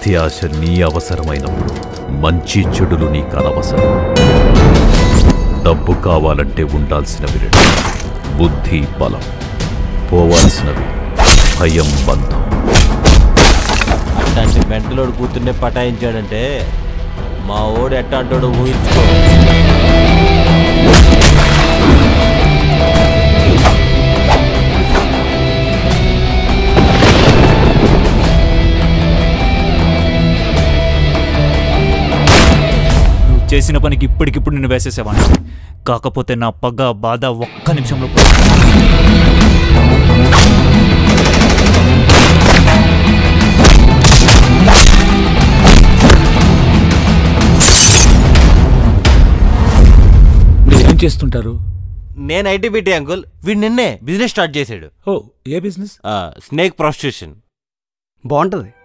అత్యాశ నీ అవసరమైనప్పుడు మంచి చెడులు నీకు అనవసరం డబ్బు కావాలంటే ఉండాల్సినవి రెండు బుద్ధి బలం పోవాల్సినవి భయం బంధం అట్లాంటి మెంటలోడు కూతుర్నే పటాయించాడంటే మా ఓడు ఎట్టాంటాడో ఊహించుకో నువ్వు చేసిన పనికి ఇప్పటికిప్పుడు నిన్ను వేసేసేవాడిని కాకపోతే నా పగ బాధ ఒక్క నిమిషంలో పోయింది. మీరేం చేస్తుంటారు నేను ఐటీ బిటీ అంకుల్ వీడు నిన్నే బిజినెస్ స్టార్ట్ చేశాడు ఓ ఏ బిజినెస్ స్నేక్ ప్రాస్టిట్యూషన్ బాగుంటుంది